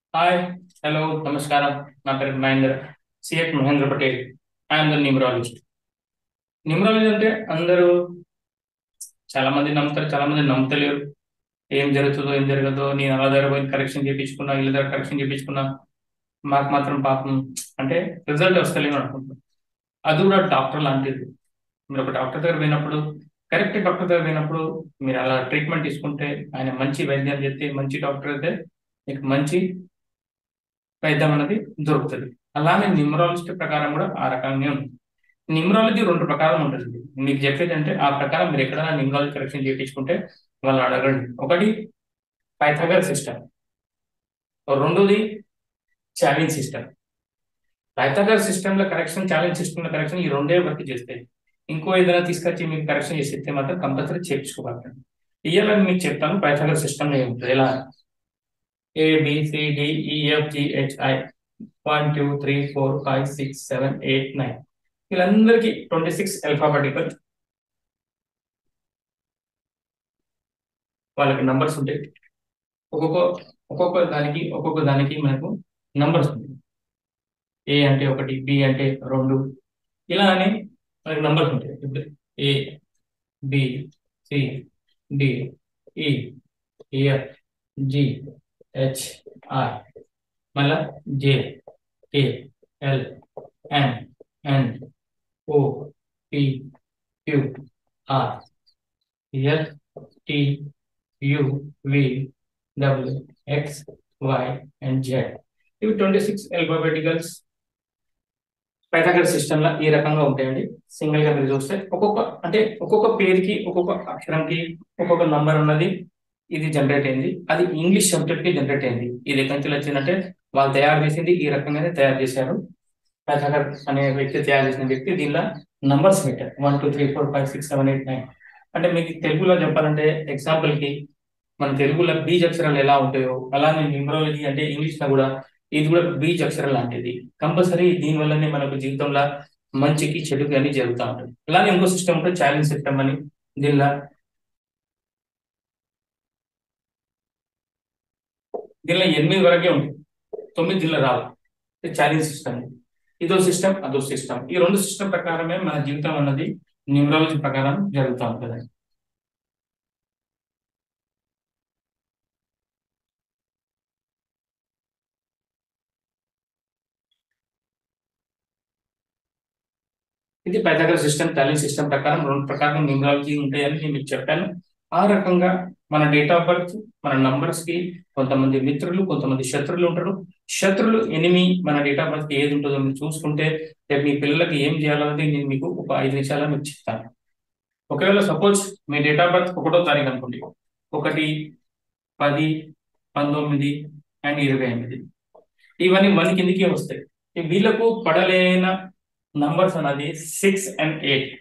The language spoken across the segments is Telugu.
హాయ్ హలో నమస్కారం నా పేరు మహేందర్ సిఎట్ Mahendra Patel I am the numerologist numerology అంటే అందరూ చాలా మంది నమ్ముతారు చాలా మంది నమ్ముతలేరు ఏం జరుగుతుందో ఏం జరగదో నేను అలా దగ్గర పోయి కరెక్షన్ చేయించుకున్నా వీళ్ళ దగ్గర కరెక్షన్ చేయించుకున్నా మాకు మాత్రం పాపం అంటే రిజల్ట్ వస్తలేము అనుకుంటున్నాం అది కూడా డాక్టర్ లాంటిది మీరు ఒక డాక్టర్ దగ్గర పోయినప్పుడు కరెక్ట్ డాక్టర్ దగ్గర పోయినప్పుడు మీరు అలా ట్రీట్మెంట్ తీసుకుంటే ఆయన మంచి వైద్యం చేస్తే మంచి డాక్టర్ అయితే మీకు మంచి వైద్యం అనేది దొరుకుతుంది అలానే న్యూమరాలజిస్ట్ ప్రకారం కూడా ఆ రకంగానే ఉంది న్యూమరాలజీ రెండు ప్రకారం ఉంటుంది మీకు చెప్పేది అంటే ఆ ప్రకారం మీరు ఎక్కడైనా న్యూమరాలజీ కరెక్షన్ చేయించుకుంటే వాళ్ళు అడగండి ఒకటి పైథాగర్ సిస్టమ్ రెండోది ఛాలెంజ్ సిస్టమ్ పైథాగర్ సిస్టమ్ లో కరెక్షన్ ఛాలెంజ్ సిస్టమ్ లో కరెక్షన్ ఈ రెండే వర్క్ చేస్తాయి ఇంకో ఏదైనా తీసుకొచ్చి మీకు కరెక్షన్ చేస్తే మాత్రం కంపల్సరీ చేయించుకోవాలి ఇయ్యాలని మీకు చెప్తాను పైథాగర్ సిస్టమ్ ఏముంటుంది ఎలా A B C D E F G H I one two three four five six seven eight nine వీళ్ళందరికీ ట్వంటీ సిక్స్ అల్ఫాబెటికల్ వాళ్ళకి నంబర్స్ ఉంటాయి ఒక్కొక్క ఒక్కొక్క దానికి ఒక్కొక్క దానికి మనకు నంబర్స్ ఉంటాయి ఏ అంటే ఒకటి బి అంటే రెండు ఇలా అని మనకి నంబర్స్ ఉంటాయి ఇప్పుడు A B C D E F G H I మళ్ళా J K L N N O P Q R S T U V W X Y and Z ఇవి twenty six alphabeticals Pythagoras system లో ఈ రకంగా ఉంటాయండి సింగిల్ గా మీరు చూస్తే ఒక్కొక్క అంటే ఒక్కొక్క పేరుకి ఒక్కొక్క అక్షరంకి ఒక్కొక్క నంబర్ ఉన్నది ఇది జనరేట్ అయింది అది ఇంగ్లీష్ సబ్జెక్ట్ కి జనరేట్ అయింది ఇది ఎక్కడి నుంచి వచ్చిందంటే వాళ్ళు తయారు చేసింది ఈ రకంగానే తయారు చేశారు పైథాగర్ అనే వ్యక్తి తయారు చేసిన వ్యక్తి దీనిలో నంబర్స్ పెట్టారు one two three four five six seven eight nine అంటే మీకు తెలుగులో చెప్పాలంటే ఎగ్జాంపుల్ కి మన తెలుగులో బీజ్ అక్షరాలు ఎలా ఉంటాయో అలానే న్యూమరాలజీ అంటే ఇంగ్లీష్ లో కూడా ఇది కూడా బీజ్ అక్షరం లాంటిది కంపల్సరీ దీని వల్లనే మనకు జీవితంలో మంచికి చెడుకి అని జరుగుతూ ఉంటుంది అలానే ఇంకో సిస్టమ్ ఉంటుంది ఛాలెంజ్ సిస్టమ్ అని దీనిలో దీనిలో ఎనిమిది వరకే ఉంటుంది తొమ్మిది జిల్లా రావు ఛాలెంజ్ సిస్టమ్ ఇదో సిస్టమ్ అదో సిస్టమ్ ఈ రెండు సిస్టమ్ ప్రకారమే మన జీవితం అన్నది న్యూమరాలజీ ప్రకారం జరుగుతూ ఉంటుంది ఇది పైథాగరస్ సిస్టమ్ టాలెంట్ సిస్టమ్ ప్రకారం రెండు ప్రకారం న్యూమరాలజీ ఉంటాయని నేను మీకు చెప్పాను ఆ రకంగా మన డేట్ ఆఫ్ బర్త్ మన నంబర్స్ కి కొంతమంది మిత్రులు కొంతమంది శత్రులు ఉంటారు శత్రులు ఎనిమి మన డేట్ ఆఫ్ బర్త్ ఏది ఉంటుందో మీరు చూసుకుంటే రేపు మీ పిల్లలకి ఏం చేయాలనేది నేను మీకు ఒక ఐదు నిమిషాలు మీకు చెప్తాను ఒకవేళ సపోజ్ మీ డేట్ ఆఫ్ బర్త్ ఒకటో తారీఖు అనుకోండి ఒకటి పది పంతొమ్మిది అండ్ ఇరవై ఎనిమిది ఇవన్నీ వన్ కిందికి వస్తాయి వీళ్ళకు పడలేన నంబర్స్ అన్నది six and eight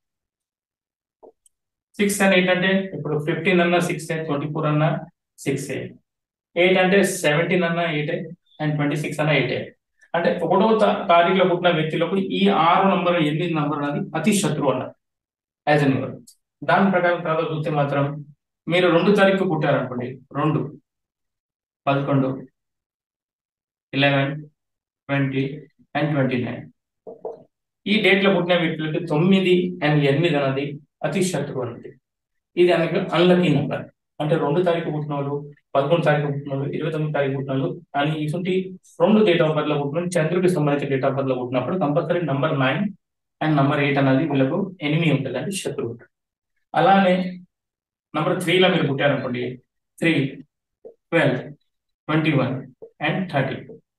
six and eight అంటే ఇప్పుడు ఫిఫ్టీన్ అన్న సిక్స్ ట్వంటీ ఫోర్ అన్న సిక్స్ ఎయిట్ అంటే సెవెంటీన్ అన్న ఎయిట్ అండ్ ట్వంటీ సిక్స్ అన్న ఎయిట్ అంటే ఒకటో తారీఖులో పుట్టిన వ్యక్తులకు ఈ ఆరు నంబర్ ఎనిమిది నంబర్ అనేది అతి శత్రువు అన్నారు యాజ్ అన్ నెంబర్ దాని ప్రకారం తర్వాత చూస్తే మాత్రం మీరు రెండు తారీఖు పుట్టారనుకోండి రెండు పదకొండు eleven twenty and twenty nine ఈ డేట్ లో పుట్టిన వ్యక్తులకి తొమ్మిది అండ్ ఎనిమిది అనేది అతి శత్రువు అనేది ఇది అనగా అన్లకీ నెంబర్ అంటే రెండు తారీఖు పుట్టిన వాళ్ళు పదకొండు తారీఖు పుట్టిన వాళ్ళు ఇరవై తొమ్మిది తారీఖు పుట్టిన వాళ్ళు అని ఇటువంటి రెండు డేట్ ఆఫ్ బర్త్ లో పుట్టిన చంద్రుడికి సంబంధించిన డేట్ ఆఫ్ బర్త్ లో పుట్టినప్పుడు compulsory number nine and number eight అనేది వీళ్ళకు ఎనిమి ఉంటుంది అంటే శత్రువు అలానే నంబర్ త్రీలో మీరు పుట్టారనుకోండి three twelve twenty one and thirty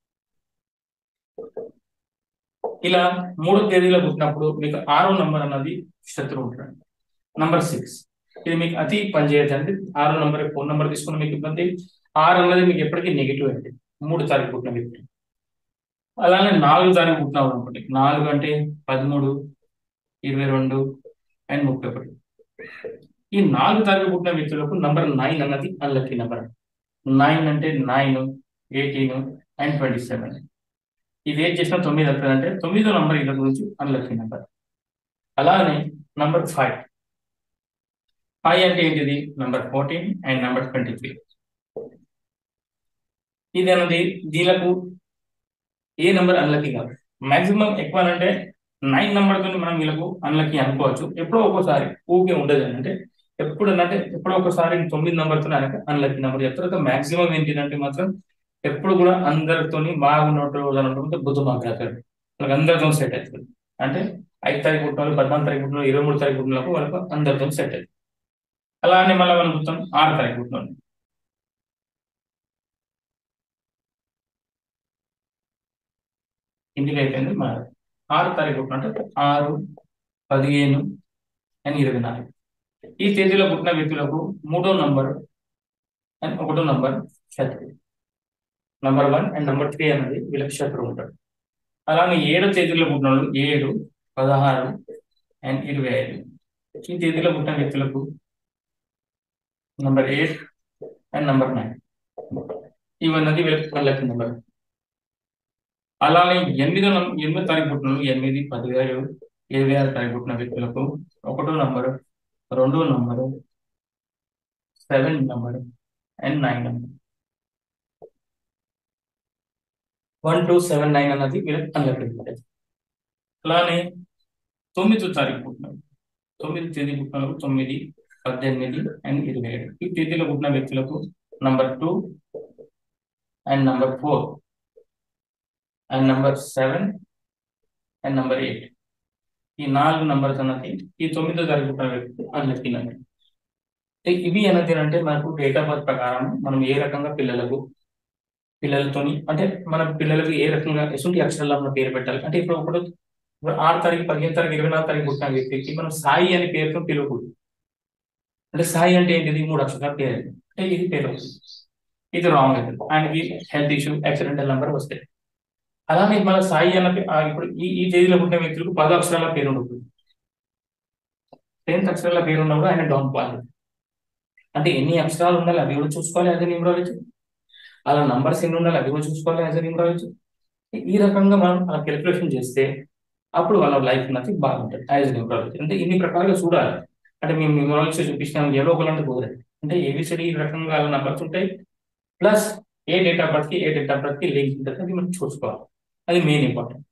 ఇలా మూడో తేదీలో పుట్టినప్పుడు మీకు ఆరో నంబర్ అన్నది శత్రువు ఉంటుంది నంబర్ సిక్స్ ఇది మీకు అతి పనిచేయదు అంటే ఆరో నంబర్ ఫోన్ నెంబర్ తీసుకుని మీకు ఇబ్బంది ఆరు అన్నది మీకు ఎప్పటికీ నెగిటివ్ అండి మూడు తారీఖు పుట్టిన వ్యక్తి అలానే నాలుగు తారీఖు పుట్టిన అనుకోండి నాలుగు అంటే పదమూడు ఇరవై రెండు అండ్ ముప్పై ఒకటి ఈ నాలుగు తారీఖు పుట్టిన వ్యక్తులకు నంబర్ నైన్ అన్నది అన్లక్కీ నెంబర్ నైన్ అంటే nine eighteen and twenty seven ఇది ఏం చేసినా తొమ్మిది అవుతుంది అంటే తొమ్మిదో నంబర్ ఇళ్ళ గురించి అన్లక్కీ నెంబర్ అలానే నంబర్ ఫైవ్ ఫైవ్ అంటే ఏంటిది number fourteen and number twenty three ఇది అన్నది దీనికి ఏ నెంబర్ అన్లక్కీ కాదు మాక్సిమం ఎక్కువ అంటే నైన్ నెంబర్ తో మనం వీళ్ళకు అన్లక్కీ అనుకోవచ్చు ఎప్పుడో ఒక్కోసారి ఊకే ఉండదు అని అంటే ఎప్పుడు అంటే ఎప్పుడో ఒకసారి తొమ్మిది నెంబర్ తో అన్లక్కీ నెంబర్ చెప్తారు మాక్సిమం ఏంటిదంటే మాత్రం ఎప్పుడు కూడా అందరితోని బాగున్నట్టు రోజు బుద్ధి మాట్లాడతారు వాళ్ళకి అందరితో సెట్ అవుతుంది అంటే ఐదు తారీఖు పుట్టిన వాళ్ళు పద్నాలుగు తారీఖు పుట్టిన వాళ్ళు ఇరవై మూడు తారీఖు పుట్టిన వాళ్ళకు వాళ్ళకు అందరితో సెట్ అవుతుంది అలానే మళ్ళీ మనం చూస్తాం ఆరు తారీఖు పుట్టిన వాళ్ళు ఇంటికి అయిపోయింది మన ఆరు తారీఖు పుట్టినట్టు ఆరు పదిహేను అండ్ ఇరవై నాలుగు ఈ తేదీలో పుట్టిన వ్యక్తులకు మూడో నంబర్ అండ్ ఒకటో నంబర్ శత్రువు number one and number three అనేది వీళ్ళకి శత్రువు ఉంటాడు అలానే ఏడో తేదీలో పుట్టిన వాళ్ళు ఏడు పదహారు అండ్ ఇరవై ఐదు ఈ తేదీలో పుట్టిన వ్యక్తులకు number eight and number nine ఇవన్నది వీళ్ళకి వాళ్ళకి నంబర్ అలానే ఎనిమిదో నం- ఎనిమిదో తారీఖు పుట్టిన వాళ్ళు ఎనిమిది పదివేలు ఇరవై ఆరు తారీఖు పుట్టిన వ్యక్తులకు ఒకటో నంబరు రెండో number seven number and nine number one two seven nine అన్నది వీళ్ళకి అన్లకి అలానే తొమ్మిదో తారీఖు పుట్టిన తొమ్మిది తేదీ పుట్టిన వాళ్ళకు తొమ్మిది పద్దెనిమిది అండ్ ఇరవై ఏడు ఈ తేదీలో పుట్టిన వ్యక్తులకు number two and number four and number seven and number eight ఈ నాలుగు నంబర్స్ అన్నది ఈ తొమ్మిదో తారీఖు పుట్టిన వ్యక్తి అన్లకి నంబర్ ఇవి అన్నది అంటే మనకు డేట్ ఆఫ్ బర్త్ ప్రకారం మనం ఏ రకంగా పిల్లలకు పిల్లలతోని అంటే మన పిల్లలకు ఏ రకంగా ఎటువంటి అక్షరాల్లో మనం పేరు పెట్టాలి అంటే ఇప్పుడు ఒకడు ఇప్పుడు ఆరు తారీఖు పదిహేను తారీఖు ఇరవై నాలుగు తారీఖు పుట్టిన వ్యక్తికి మనం సాయి అనే పేరుతో పిలవకూడదు అంటే సాయి అంటే ఏంటిది మూడు అక్షరాల పేరు అంటే ఇది పేరు అవుతుంది ఇది రాంగ్ అవుతుంది ఆయనకి హెల్త్ ఇష్యూ యాక్సిడెంటల్ నెంబర్ వస్తాయి అలానే మన సాయి అన్న పే- ఆ ఇప్పుడు ఈ ఈ తేదీలో పుట్టిన వ్యక్తులకు పదో అక్షరాల పేరు ఉండదు టెన్త్ అక్షరాల పేరు ఉన్నప్పుడు ఆయన డౌన్ పాల్ అంటే ఎన్ని అక్షరాలు ఉండాలి అవి కూడా చూసుకోవాలి యాజ్ న్యూమరాలజీ అలా నంబర్స్ ఎన్ని ఉండాలి అవి కూడా చూసుకోవాలి యాజ్ న్యూమరాలజీ ఈ రకంగా మనం అలా క్యాలిక్యులేషన్ చేస్తే అప్పుడు వాళ్ళ లైఫ్ అనేది బాగుంటుంది యాజ్ న్యూమరాలజీ అంటే ఇన్ని ప్రకారంగా చూడాలి అంటే మేము న్యూమరాలజీ చూపించినాం ఏదో ఒకలాంటి కుదరదు అంటే ఏబిసిడి ఈ రకంగా అలా నంబర్స్ ఉంటాయి ప్లస్ ఏ డేట్ ఆఫ్ బర్త్ కి ఏ డేట్ ఆఫ్ బర్త్ కి లింక్ ఉంటుంది అది మనం చూసుకోవాలి అది మెయిన్ ఇంపార్టెంట్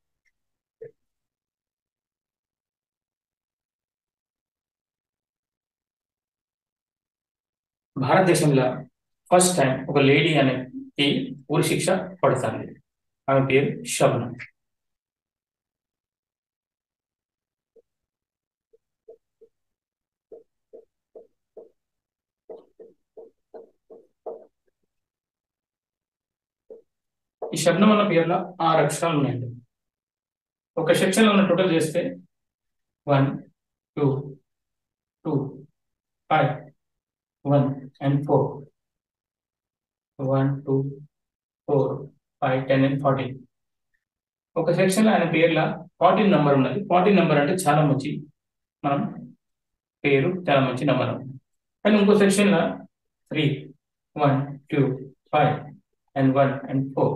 భారతదేశంలో ఫస్ట్ టైం ఒక లేడీ అనేది ఊరి శిక్ష పడుతుంది ఆమె పేరు శబన ఈ శబ్దం అన్న పేరులో ఆరు అక్షరాలు ఉన్నాయండి ఒక సెక్షన్ లో ఉన్న టోటల్ చేస్తే one two two five one and four one two four five ten and fourteen ఒక సెక్షన్ లో ఆయన పేర్ల ఫార్టీన్ నెంబర్ ఉన్నది ఫార్టీన్ నెంబర్ అంటే చాలా మంచి మనం పేరు చాలా మంచి నెంబర్ కానీ ఇంకో సెక్షన్ లో three one two five and one and four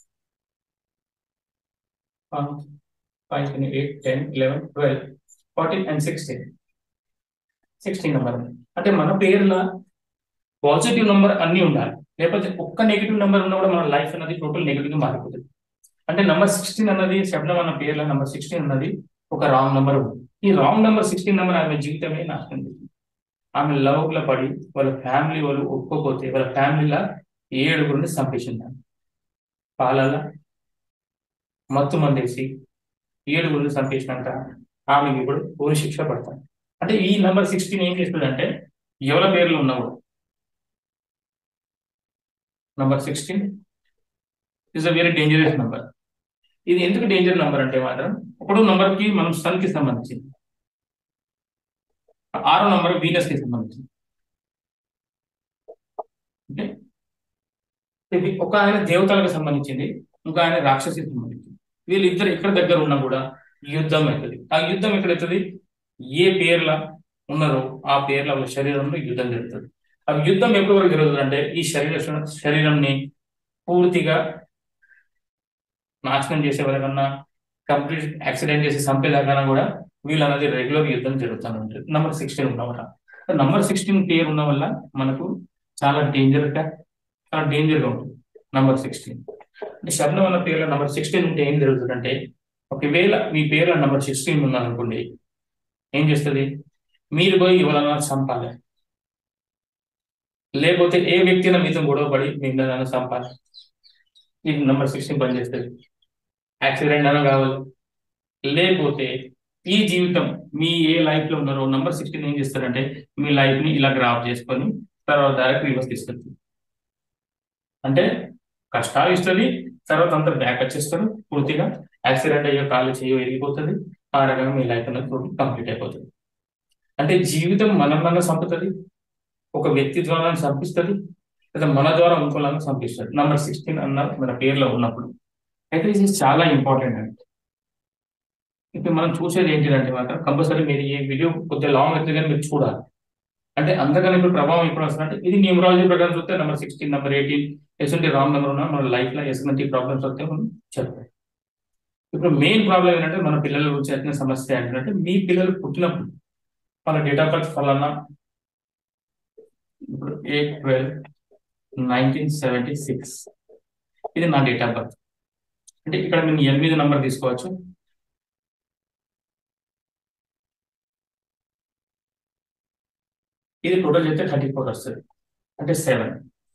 five eight ten eleven twelve fourteen and sixteen sixteen number అంటే మన పేర్ల పాజిటివ్ నెంబర్ అన్ని ఉండాలి లేకపోతే ఒక్క నెగిటివ్ నెంబర్ ఉన్నా కూడా మన లైఫ్ అనేది టోటల్ నెగిటివ్ గా మారిపోతుంది అంటే నెంబర్ సిక్స్టీన్ అన్నది శబ్దం అన్న పేర్ల నెంబర్ సిక్స్టీన్ అన్నది ఒక రాంగ్ నెంబర్ ఉంది ఈ రాంగ్ నెంబర్ సిక్స్టీన్ నెంబర్ ఆమె జీవితమే నాశనం చేసింది ఆమె లవ్ లో పడి వాళ్ళ ఫ్యామిలీ వాళ్ళు ఒప్పుకోపోతే వాళ్ళ ఫ్యామిలీలో ఏడుగురిని చంపేసింది ఆమె. పాలల్ల మత్తు మందేసి ఏడుగురిని చంపేసినాక ఆమెకి ఇప్పుడు ఊరి శిక్ష పడతాను అంటే ఈ నెంబర్ సిక్స్టీన్ ఏం చేస్తుందంటే ఎవరి పేర్లు ఉన్నావు number sixteen is a very dangerous number ఇది ఎందుకు డేంజర్ నంబర్ అంటే మాత్రం ఒకటో నంబర్ కి మనం సన్ కి సంబంధించింది ఆరో నంబర్ వీనస్ కి సంబంధించింది అంటే ఇది ఒక ఆయన దేవతలకు సంబంధించింది ఇంకో ఆయన రాక్షసికి సంబంధించింది వీళ్ళిద్దరు ఎక్కడ దగ్గర ఉన్నా కూడా యుద్ధం అవుతుంది ఆ యుద్ధం ఎక్కడవుతుంది ఏ పేర్ల ఉన్నారో ఆ పేర్ల వాళ్ళ శరీరంలో యుద్ధం జరుగుతుంది ఆ యుద్ధం ఎప్పటి వరకు జరుగుతుంది అంటే ఈ శరీర శరీరంని పూర్తిగా నాశనం చేసే వరకన్నా కంప్లీట్ యాక్సిడెంట్ చేసి చంపేదాకా కూడా వీళ్ళు అనేది రెగ్యులర్ యుద్ధం జరుగుతూనే ఉంటుంది నంబర్ సిక్స్టీన్ ఉన్న వల్ల నంబర్ సిక్స్టీన్ పేరు ఉన్న వల్ల మనకు చాలా డేంజర్ గా చాలా డేంజర్ గా ఉంటుంది నంబర్ సిక్స్టీన్ అంటే శబ్దం అన్న పేర్లో నంబర్ సిక్స్టీన్ ఉంటే ఏం జరుగుతుందంటే ఒకవేళ మీ పేర్లో నంబర్ సిక్స్టీన్ ఉందనుకోండి ఏం చేస్తుంది మీరు పోయి ఎవరన్నా చంపాలి లేకపోతే ఏ వ్యక్తిన మీతో గొడవ పడి మిమ్మల్ని చంపాలి ఇది నంబర్ సిక్స్టీన్ పనిచేస్తుంది యాక్సిడెంట్ అయినా కావాలి లేకపోతే ఈ జీవితం మీ ఏ లైఫ్ లో ఉన్నారో నంబర్ సిక్స్టీన్ ఏం చేస్తారంటే మీ లైఫ్ ని ఇలా గ్రాఫ్ చేసుకొని తర్వాత డైరెక్ట్ రివర్స్ తీసుకెళ్తుంది అంటే కష్టాలు ఇస్తుంది తర్వాత అంతా బ్యాక్ వచ్చేస్తారు పూర్తిగా యాక్సిడెంట్ అయ్యే కాలు చేయ వెళ్ళిపోతుంది ఆ రకంగా మీ లైఫ్ అనేది కంప్లీట్ అయిపోతుంది అంటే జీవితం మనం మన చంపుతుంది ఒక వ్యక్తి ద్వారా చంపిస్తుంది లేదా మన ద్వారా ఇంకోలాగా చంపిస్తుంది నంబర్ సిక్స్టీన్ అన్న మన పేరులో ఉన్నప్పుడు అయితే ఇది చాలా ఇంపార్టెంట్ అండి ఇప్పుడు మనం చూసేది ఏంటిదంటే మాత్రం కంపల్సరీ మీరు ఈ వీడియో కొద్దిగా లాంగ్ అయితే కానీ మీరు చూడాలి అంటే అంతకన్నా ఇప్పుడు ప్రభావం ఇప్పుడు వస్తుందంటే ఇది న్యూమరాలజీ ప్రకారం చూస్తే నెంబర్ సిక్స్టీన్ నెంబర్ ఎయిటీన్ ఎటువంటి రాంగ్ నెంబర్ ఉన్నా మన లైఫ్ లో ఎటువంటి ప్రాబ్లమ్స్ వస్తే మనం చెప్పాలి ఇప్పుడు మెయిన్ ప్రాబ్లం ఏంటంటే మన పిల్లల గురించి వచ్చిన సమస్య ఏంటంటే మీ పిల్లలు పుట్టినప్పుడు మన డేట్ ఆఫ్ బర్త్ ఫలానా ఇప్పుడు eight twelve nineteen seventy six ఇది నా డేట్ ఆఫ్ బర్త్ అంటే ఇక్కడ మేము ఎనిమిది నంబర్ తీసుకోవచ్చు ఇది టోటల్ చేస్తే థర్టీ ఫోర్ వస్తుంది అంటే సెవెన్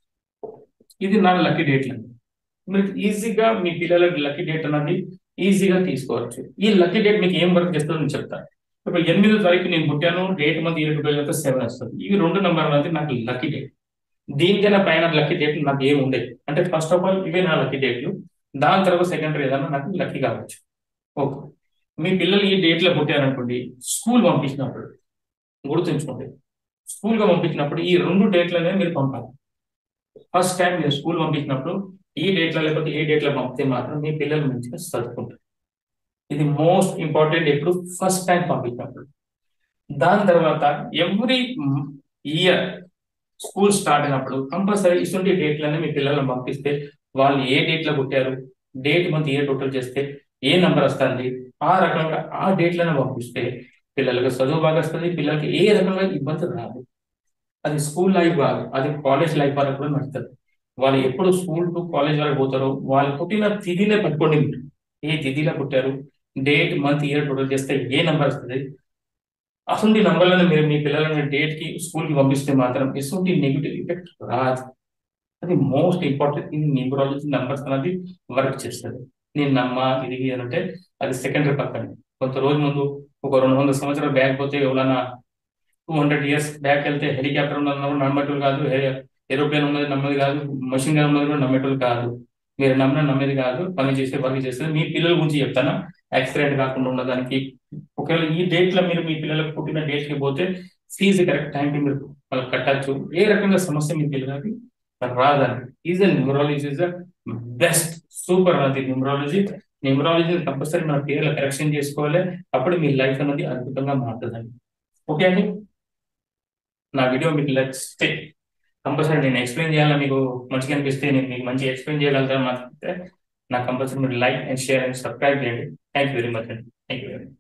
ఇది నా లక్కీ డేట్ మీరు ఈజీగా మీ పిల్లలకి లక్కీ డేట్ అన్నది ఈజీగా తీసుకోవచ్చు ఈ లక్కీ డేట్ మీకు ఏం వర్క్ చేస్తుందో నేను చెప్తాను ఇప్పుడు ఎనిమిదో తారీఖు నేను పుట్టాను డేట్ మంత్ ఇయర్ టూ అయితే సెవెన్ వస్తుంది ఇవి రెండు నెంబర్ అనేది నాకు లక్కీ డేట్ దీనికైనా పైన లక్కీ డేట్ నాకు ఏమి ఉండేది అంటే ఫస్ట్ ఆఫ్ ఆల్ ఇవే నా లక్కీ డేట్లు దాని తర్వాత సెకండరీ ఏదన్నా నాకు లక్కీ కావచ్చు ఓకే మీ పిల్లలు ఈ డేట్ లో పుట్టారనుకోండి స్కూల్ పంపించినప్పుడు గుర్తుంచుకోండి స్కూల్ గా పంపించినప్పుడు ఈ రెండు డేట్లనే మీరు పంపాలి ఫస్ట్ టైం మీరు స్కూల్ పంపించినప్పుడు ఈ డేట్లో లేకపోతే ఏ డేట్లో పంపితే మాత్రం మీ పిల్లలు మంచిగా చదువుకుంటారు ఇది మోస్ట్ ఇంపార్టెంట్ ఎప్పుడు ఫస్ట్ టైం పంపించినప్పుడు దాని తర్వాత ఎవ్రీ ఇయర్ స్కూల్ స్టార్ట్ అయినప్పుడు కంపల్సరీ ఇటువంటి డేట్లనే మీ పిల్లలను పంపిస్తే వాళ్ళు ఏ డేట్లో పుట్టారు డేట్ మంత్ ఇయర్ టోటల్ చేస్తే ఏ నంబర్ వస్తుంది ఆ రకంగా ఆ డేట్లను పంపిస్తే పిల్లలకు చదువు బాగా వస్తుంది పిల్లలకి ఏ రకంగా ఇబ్బంది రాదు అది స్కూల్ లైఫ్ కాదు అది కాలేజ్ లైఫ్ వరకు కూడా నడుస్తుంది వాళ్ళు ఎప్పుడు స్కూల్ టు కాలేజ్ వరకు పోతారో వాళ్ళు పుట్టిన తిథినే పట్టుకోండి మీరు ఏ తిథిలో పుట్టారు డేట్ మంత్ ఇయర్ టోటల్ చేస్తే ఏ నెంబర్ వస్తుంది అసలు నంబర్లను మీరు మీ పిల్లలను డేట్ కి స్కూల్ కి పంపిస్తే మాత్రం ఎటువంటి నెగిటివ్ ఎఫెక్ట్ రాదు అది most important in numerology numbers అనేది వర్క్ చేస్తుంది నేను నమ్మ ఇది అంటే అది సెకండరీ పక్కన కొంత రోజు ముందు ఒక రెండు వందల సంవత్సరాలు బ్యాక్ పోతే ఎవరైనా టూ హండ్రెడ్ ఇయర్స్ బ్యాక్ వెళ్తే హెలికాప్టర్ ఉన్నది నమ్మేటోళ్ళు కాదు ఏరోప్లేన్ ఉన్నది నమ్మేది కాదు మషిన్ గన్ ఉన్నది కూడా నమ్మేటోళ్ళు కాదు మీరు నమ్మిన నమ్మేది కాదు పని చేసే వర్క్ చేసేది మీ పిల్లల గురించి చెప్తాను యాక్సిడెంట్ కాకుండా ఉండడానికి ఒకవేళ ఈ డేట్ లో మీరు మీ పిల్లలకు పుట్టిన డేట్ కి పోతే ఫీజు కరెక్ట్ టైంకి మీరు వాళ్ళకి కట్టచ్చు ఏ రకంగా సమస్య మీ పిల్లలకి రాదండి is numerology is best super అది న్యూమరాలజీ న్యూమరాలజీ కంపల్సరీ మన పేర్లు కరెక్షన్ చేసుకోవాలి అప్పుడు మీ లైఫ్ అనేది అద్భుతంగా మారుతుందండి ఓకే అండి నా వీడియో మీకు నచ్చితే కంపల్సరీ నేను ఎక్స్ప్లెయిన్ చేయాలని మీకు మంచిగా అనిపిస్తే నేను మీకు మంచిగా ఎక్స్ప్లెయిన్ చేయగలుగుతాను మాత్రం నాకు కంపల్సరీ మీరు like and share and subscribe చేయండి థ్యాంక్ యూ వెరీ మచ్ అండి థ్యాంక్ యూ వెరీ మచ్